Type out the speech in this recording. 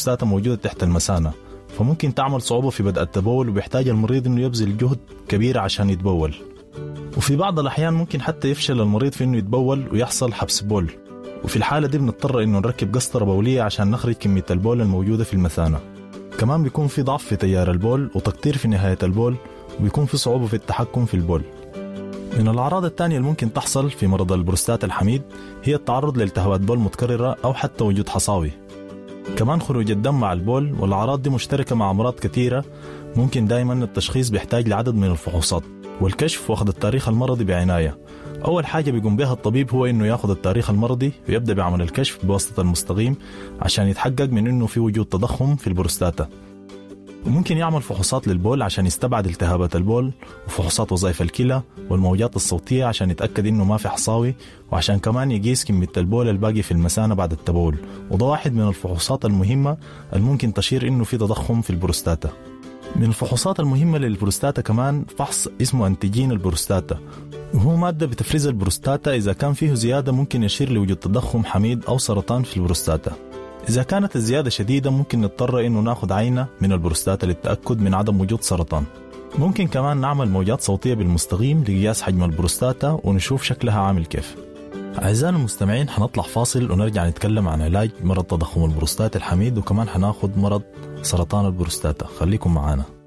البروستاتا موجودة تحت المثانة فممكن تعمل صعوبة في بدء التبول وبيحتاج المريض انه يبذل جهد كبير عشان يتبول وفي بعض الأحيان ممكن حتى يفشل المريض في انه يتبول ويحصل حبس بول وفي الحالة دي بنضطر انه نركب قسطرة بولية عشان نخرج كمية البول الموجودة في المثانة كمان بيكون في ضعف في تيار البول وتقطير في نهاية البول وبيكون في صعوبة في التحكم في البول من الأعراض الثانية اللي ممكن تحصل في مرض البروستات الحميد هي التعرض لالتهابات بول متكررة أو حتى وجود حصاوي كمان خروج الدم مع البول والأعراض دي مشتركة مع أمراض كثيرة ممكن دائما التشخيص بيحتاج لعدد من الفحوصات والكشف واخذ التاريخ المرضي بعناية أول حاجة بيقوم بها الطبيب هو إنه ياخذ التاريخ المرضي ويبدأ بعمل الكشف بواسطة المستقيم عشان يتحقق من إنه في وجود تضخم في البروستاتا وممكن يعمل فحوصات للبول عشان يستبعد التهابات البول وفحوصات وظائف الكلى والموجات الصوتية عشان يتأكد إنه ما في حصاوي وعشان كمان يقيس كمية البول الباقي في المثانة بعد التبول وده واحد من الفحوصات المهمة الممكن تشير إنه في تضخم في البروستاتا من الفحوصات المهمة للبروستاتا كمان فحص اسمه أنتيجين البروستاتا وهو مادة بتفرز البروستاتا إذا كان فيه زيادة ممكن يشير لوجود تضخم حميد أو سرطان في البروستاتا إذا كانت الزيادة شديدة ممكن نضطر إنه ناخذ عينة من البروستاتا للتأكد من عدم وجود سرطان ممكن كمان نعمل موجات صوتية بالمستقيم لقياس حجم البروستاتا ونشوف شكلها عامل كيف أعزائنا المستمعين حنطلع فاصل ونرجع نتكلم عن علاج مرض تضخم البروستات الحميد وكمان حناخد مرض سرطان البروستاتا خليكم معنا